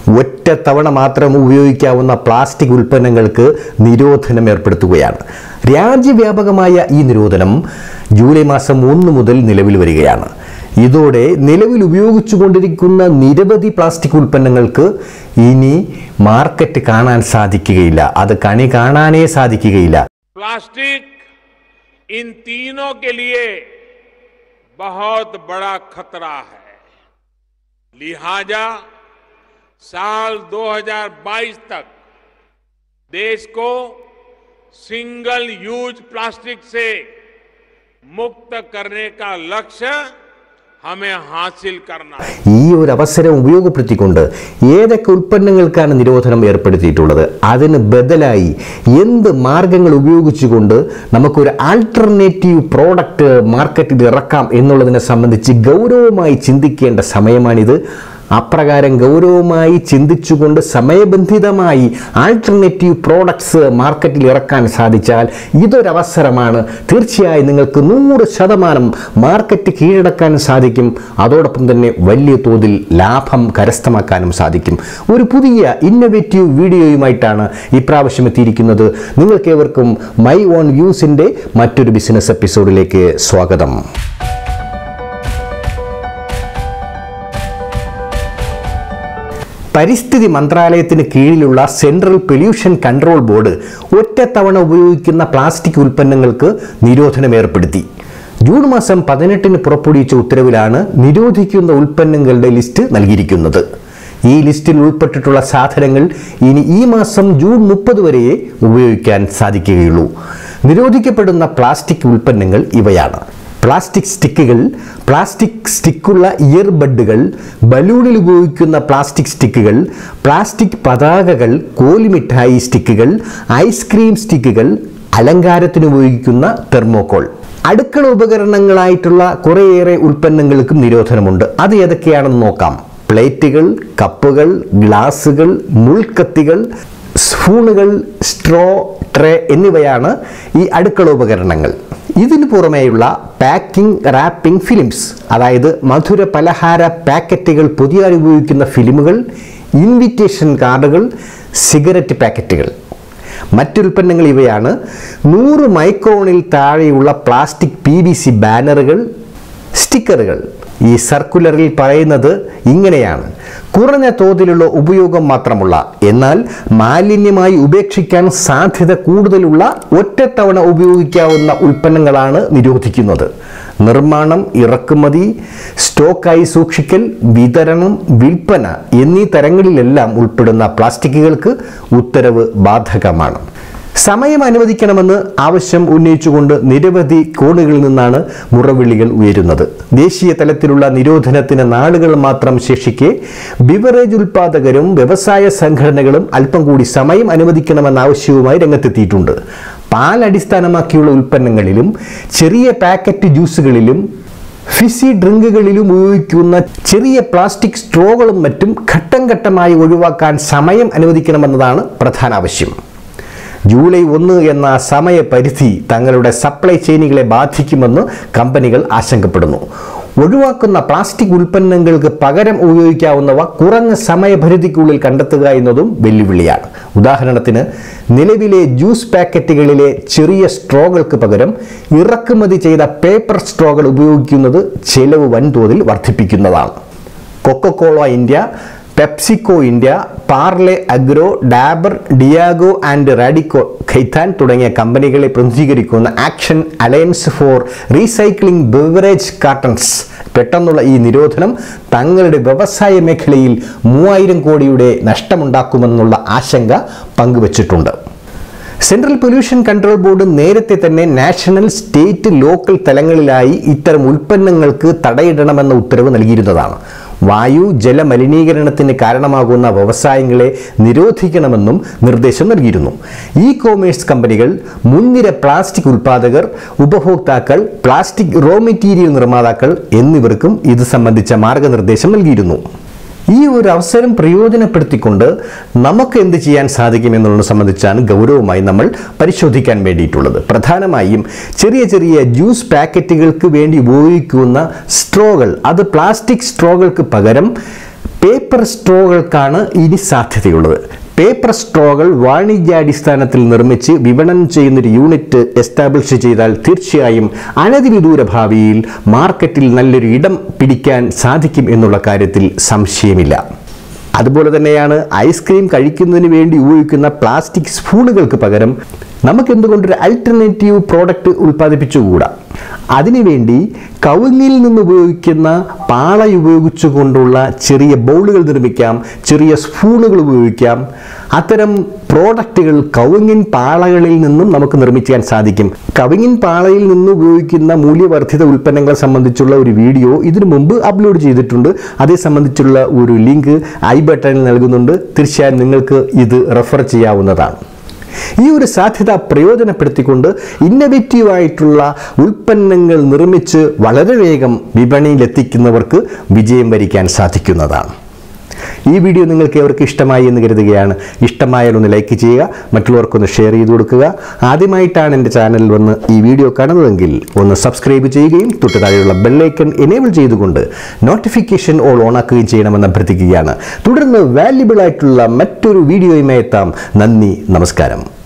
ഒറ്റ തവണ മാത്രം ഉപയോഗിക്കാവുന്ന പ്ലാസ്റ്റിക് ഉൽപ്പന്നങ്ങൾക്ക് നിരോധനം ഏർപ്പെടുത്തുകയാണ് രാജ്യവ്യാപകമായ ഈ നിരോധനം ജൂലൈ മാസം ഒന്ന് മുതൽ നിലവിൽ വരികയാണ് ഇതോടെ നിലവിൽ ഉപയോഗിച്ചുകൊണ്ടിരിക്കുന്ന നിരവധി പ്ലാസ്റ്റിക് ഉൽപ്പന്നങ്ങൾക്ക് ഇനി മാർക്കറ്റ് കാണാൻ സാധിക്കുകയില്ല അത് കണി കാണാനേ സാധിക്കുകയില്ല प्लास्टिक इन तीनों के लिए बहुत बड़ा खतरा है लिहाजा साल 2022 तक देश को सिंगल यूज प्लास्टिक से मुक्त करने का लक्ष्य हमें हासिल करना है ഈ ഒരു അവസരം ഉപയോഗപ്പെടുത്തിക്കൊണ്ട് ഏതൊക്കെ ഉൽപ്പന്നങ്ങൾക്കാണ് നിരോധനം ഏർപ്പെടുത്തിയിട്ടുള്ളത് അതിന് ബദലായി എന്ത് മാർഗങ്ങൾ ഉപയോഗിച്ചുകൊണ്ട് നമുക്കൊരു ആൾട്ടർനേറ്റീവ് പ്രോഡക്റ്റ് മാർക്കറ്റിൽ ഇറക്കാം എന്നുള്ളതിനെ സംബന്ധിച്ച് ഗൗരവമായി ചിന്തിക്കേണ്ട സമയമാണിത് അപ്രകാരം ഗൗരവമായി ചിന്തിച്ചുകൊണ്ട് സമയബന്ധിതമായി ആൾട്ടർനേറ്റീവ് പ്രോഡക്ട്സ് മാർക്കറ്റിൽ ഇറക്കാൻ സാധിച്ചാൽ ഇതൊരവസരമാണ് തീർച്ചയായും നിങ്ങൾക്ക് നൂറ് ശതമാനം മാർക്കറ്റ് കീഴടക്കാൻ സാധിക്കും അതോടൊപ്പം തന്നെ വലിയ തോതിൽ ലാഭം കരസ്ഥമാക്കാനും സാധിക്കും ഒരു പുതിയ ഇന്നൊവേറ്റീവ് വീഡിയോയുമായിട്ടാണ് ഇപ്രാവശ്യം എത്തിയിരിക്കുന്നത് നിങ്ങൾക്കേവർക്കും മൈ ഓൺ വ്യൂസിൻ്റെ മറ്റൊരു ബിസിനസ് എപ്പിസോഡിലേക്ക് സ്വാഗതം പരിസ്ഥിതി മന്ത്രാലയത്തിന് കീഴിലുള്ള സെൻട്രൽ പൊല്യൂഷൻ കൺട്രോൾ ബോർഡ് ഒറ്റത്തവണ ഉപയോഗിക്കുന്ന പ്ലാസ്റ്റിക് ഉൽപ്പന്നങ്ങൾക്ക് നിരോധനം ഏർപ്പെടുത്തി ജൂൺ മാസം പതിനെട്ടിന് പുറപ്പെടുവിച്ച ഉത്തരവിലാണ് നിരോധിക്കുന്ന ഉൽപ്പന്നങ്ങളുടെ ലിസ്റ്റ് നൽകിയിരിക്കുന്നത് ഈ ലിസ്റ്റിൽ ഉൾപ്പെട്ടിട്ടുള്ള സാധനങ്ങൾ ഇനി ഈ മാസം ജൂൺ മുപ്പത് വരെയേ ഉപയോഗിക്കാൻ സാധിക്കുകയുള്ളൂ നിരോധിക്കപ്പെടുന്ന പ്ലാസ്റ്റിക് ഉൽപ്പന്നങ്ങൾ ഇവയാണ് പ്ലാസ്റ്റിക് സ്റ്റിക്കുകൾ പ്ലാസ്റ്റിക് സ്റ്റിക്കുള്ള ഇയർബഡുകൾ ബലൂണിൽ ഉപയോഗിക്കുന്ന പ്ലാസ്റ്റിക് സ്റ്റിക്കുകൾ പ്ലാസ്റ്റിക് പതാകകൾ കോലിമിഠായി സ്റ്റിക്കുകൾ ഐസ്ക്രീം സ്റ്റിക്കുകൾ അലങ്കാരത്തിന് ഉപയോഗിക്കുന്ന തെർമോക്കോൾ അടുക്കള ഉപകരണങ്ങളായിട്ടുള്ള കുറേയേറെ ഉൽപ്പന്നങ്ങൾക്കും നിരോധനമുണ്ട് അത് ഏതൊക്കെയാണെന്ന് നോക്കാം പ്ലേറ്റുകൾ കപ്പുകൾ ഗ്ലാസുകൾ മുൾക്കത്തികൾ സ്പൂണുകൾ സ്ട്രോ ട്രേ എന്നിവയാണ് ഈ അടുക്കള ഉപകരണങ്ങൾ ഇതിനു പുറമേയുള്ള പാക്കിംഗ് റാപ്പിംഗ് ഫിലിംസ് അതായത് മധുര പലഹാര പാക്കറ്റുകൾ പൊതിയാൻ ഉപയോഗിക്കുന്ന ഫിലിമുകൾ ഇൻവിറ്റേഷൻ കാർഡുകൾ സിഗരറ്റ് പാക്കറ്റുകൾ മറ്റുൽപ്പന്നങ്ങൾ ഇവയാണ് നൂറ് മൈക്രോണിൽ താഴെയുള്ള പ്ലാസ്റ്റിക് പി വി സി ബാനറുകൾ സ്റ്റിക്കറുകൾ ഈ സർക്കുലറിൽ പറയുന്നത് ഇങ്ങനെയാണ് കുറഞ്ഞ തോതിലുള്ള ഉപയോഗം മാത്രമുള്ള എന്നാൽ മാലിന്യമായി ഉപേക്ഷിക്കാൻ സാധ്യത കൂടുതലുള്ള ഒറ്റത്തവണ ഉപയോഗിക്കാവുന്ന ഉൽപ്പന്നങ്ങളാണ് നിരോധിക്കുന്നത് നിർമ്മാണം ഇറക്കുമതി സ്റ്റോക്കായി സൂക്ഷിക്കൽ വിതരണം വിൽപ്പന എന്നീ തരങ്ങളിലെല്ലാം ഉൾപ്പെടുന്ന പ്ലാസ്റ്റിക്കുകൾക്ക് ഉത്തരവ് ബാധകമാണ് സമയം അനുവദിക്കണമെന്ന് ആവശ്യം ഉന്നയിച്ചുകൊണ്ട് നിരവധി കോണുകളിൽ നിന്നാണ് മുറവിളികൾ ഉയരുന്നത് ദേശീയ തലത്തിലുള്ള നിരോധനത്തിന് നാളുകൾ മാത്രം ശേഷിക്കെ ബിവറേജ് ഉൽപാദകരും വ്യവസായ സംഘടനകളും അല്പം കൂടി സമയം അനുവദിക്കണമെന്ന ആവശ്യവുമായി രംഗത്തെത്തിയിട്ടുണ്ട് പാൽ അടിസ്ഥാനമാക്കിയുള്ള ഉൽപ്പന്നങ്ങളിലും ചെറിയ പാക്കറ്റ് ജ്യൂസുകളിലും ഫിസി ഡ്രിങ്കുകളിലും ഉപയോഗിക്കുന്ന ചെറിയ പ്ലാസ്റ്റിക് സ്ട്രോകളും മറ്റും ഘട്ടം ഘട്ടമായി ഒഴിവാക്കാൻ സമയം അനുവദിക്കണമെന്നതാണ് പ്രധാന ആവശ്യം ജൂലൈ ഒന്ന് എന്ന സമയപരിധി തങ്ങളുടെ സപ്ലൈ ചെയിനുകളെ ബാധിക്കുമെന്ന് കമ്പനികൾ ആശങ്കപ്പെടുന്നു ഒഴിവാക്കുന്ന പ്ലാസ്റ്റിക് ഉൽപ്പന്നങ്ങൾക്ക് പകരം ഉപയോഗിക്കാവുന്നവ കുറഞ്ഞ സമയപരിധിക്കുള്ളിൽ കണ്ടെത്തുക എന്നതും വെല്ലുവിളിയാണ് ഉദാഹരണത്തിന് നിലവിലെ ജ്യൂസ് പാക്കറ്റുകളിലെ ചെറിയ സ്ട്രോകൾക്ക് പകരം ഇറക്കുമതി ചെയ്ത പേപ്പർ സ്ട്രോകൾ ഉപയോഗിക്കുന്നത് ചെലവ് വൻതോതിൽ വർദ്ധിപ്പിക്കുന്നതാണ് Coca Cola India PepsiCo India Parle Agro Dabur Diageo and Radico Khaitan തുടങ്ങിയ കമ്പനികളെ പ്രതിനിധീകരിക്കുന്ന action alliance for recycling beverage cartons പെട്ടെന്നുള്ള ഈ നിരോധനം തങ്ങളുടെ വ്യവസായ മേഖലയിൽ മൂവായിരം കോടിയുടെ നഷ്ടമുണ്ടാക്കുമെന്നുള്ള ആശങ്ക പങ്കുവച്ചിട്ടുണ്ട് സെൻട്രൽ പൊല്യൂഷൻ കൺട്രോൾ ബോർഡ് നേരത്തെ തന്നെ നാഷണൽ സ്റ്റേറ്റ് ലോക്കൽ തലങ്ങളിലായി ഇത്തരം ഉൽപ്പന്നങ്ങൾക്ക് തടയിടണമെന്ന ഉത്തരവ് നൽകിയിരുന്നതാണ് വായു ജല മലിനീകരണത്തിന് കാരണമാകുന്ന വ്യവസായങ്ങളെ നിരോധിക്കണമെന്നും നിർദ്ദേശം നൽകിയിരുന്നു ഇ കോമേഴ്സ് കമ്പനികൾ മുൻനിര പ്ലാസ്റ്റിക് ഉൽപ്പാദകർ ഉപഭോക്താക്കൾ പ്ലാസ്റ്റിക് റോ മെറ്റീരിയൽ നിർമ്മാതാക്കൾ എന്നിവർക്കും ഇത് സംബന്ധിച്ച മാർഗനിർദ്ദേശം നൽകിയിരുന്നു ഈ ഒരു അവസരം പ്രയോജനപ്പെടുത്തിക്കൊണ്ട് നമുക്ക് എന്ത് ചെയ്യാൻ സാധിക്കും എന്നുള്ളത് സംബന്ധിച്ചാണ് ഗൗരവമായി നമ്മൾ പരിശോധിക്കാൻ വേണ്ടിയിട്ടുള്ളത് പ്രധാനമായും ചെറിയ ചെറിയ ജ്യൂസ് പാക്കറ്റുകൾക്ക് വേണ്ടി ഉപയോഗിക്കുന്ന സ്ട്രോകൾ അത് പ്ലാസ്റ്റിക് സ്ട്രോകൾക്ക് പകരം പേപ്പർ സ്ട്രോകൾക്കാണ് ഇനി സാധ്യതയുള്ളത് പേപ്പർ സ്ട്രോകൾ വാണിജ്യാടിസ്ഥാനത്തിൽ നിർമ്മിച്ച് വിപണനം ചെയ്യുന്ന ഒരു യൂണിറ്റ് എസ്റ്റാബ്ലിഷ് ചെയ്താൽ തീർച്ചയായും അനധിവിദൂര ഭാവിയിൽ മാർക്കറ്റിൽ നല്ലൊരു ഇടം പിടിക്കാൻ സാധിക്കും എന്നുള്ള കാര്യത്തിൽ സംശയമില്ല അതുപോലെ തന്നെയാണ് ഐസ്ക്രീം കഴിക്കുന്നതിന് വേണ്ടി ഉപയോഗിക്കുന്ന പ്ലാസ്റ്റിക് സ്പൂണുകൾക്ക് പകരം നമുക്ക് എന്തുകൊണ്ടൊരു അൾട്ടർനേറ്റീവ് പ്രോഡക്റ്റ് ഉൽപ്പാദിപ്പിച്ചുകൂടാ അതിനുവേണ്ടി കവുങ്ങിൽ നിന്ന് ഉപയോഗിക്കുന്ന പാള ഉപയോഗിച്ചുകൊണ്ടുള്ള ചെറിയ ബൗളുകൾ നിർമ്മിക്കാം ചെറിയ സ്പൂണുകൾ ഉപയോഗിക്കാം അത്തരം പ്രോഡക്റ്റുകൾ കവുങ്ങിൻ പാളകളിൽ നിന്നും നമുക്ക് നിർമ്മിക്കാൻ സാധിക്കും കവുങ്ങിൻ പാളയിൽ നിന്ന് ഉപയോഗിക്കുന്ന മൂല്യവർദ്ധിത ഉൽപ്പന്നങ്ങൾ സംബന്ധിച്ചുള്ള ഒരു വീഡിയോ ഇതിനു മുമ്പ് അപ്ലോഡ് ചെയ്തിട്ടുണ്ട് അതേ സംബന്ധിച്ചുള്ള ഒരു ലിങ്ക് ഐ ബട്ടണിൽ നൽകുന്നുണ്ട് തീർച്ചയായും നിങ്ങൾക്ക് ഇത് റെഫർ ചെയ്യാവുന്നതാണ് ഈ ഒരു സാധ്യത പ്രയോജനപ്പെടുത്തിക്കൊണ്ട് ഇന്നവേറ്റീവ് ആയിട്ടുള്ള ഉൽപ്പന്നങ്ങൾ നിർമ്മിച്ച് വളരെ വേഗം വിപണിയിലെത്തിക്കുന്നവർക്ക് വിജയം വരിക്കാൻ സാധിക്കുന്നതാണ് ഈ വീഡിയോ നിങ്ങൾക്ക് ഏവർക്ക് ഇഷ്ടമായി എന്ന് കരുതുകയാണ് ഇഷ്ടമായാൽ ഒന്ന് ലൈക്ക് ചെയ്യുക മറ്റുള്ളവർക്കൊന്ന് ഷെയർ ചെയ്ത് കൊടുക്കുക ആദ്യമായിട്ടാണ് എൻ്റെ ചാനലിൽ വന്ന് ഈ വീഡിയോ കാണുന്നതെങ്കിൽ ഒന്ന് സബ്സ്ക്രൈബ് ചെയ്യുകയും തൊട്ട് താഴെയുള്ള ബെല്ലൈക്കൺ എനേബിൾ ചെയ്തുകൊണ്ട് നോട്ടിഫിക്കേഷൻ ഓൾ ഓണാക്കുകയും ചെയ്യണമെന്ന് അഭ്യർത്ഥിക്കുകയാണ് തുടർന്ന് വാല്യുബിൾ ആയിട്ടുള്ള മറ്റൊരു വീഡിയോയുമായി എത്താം നന്ദി നമസ്കാരം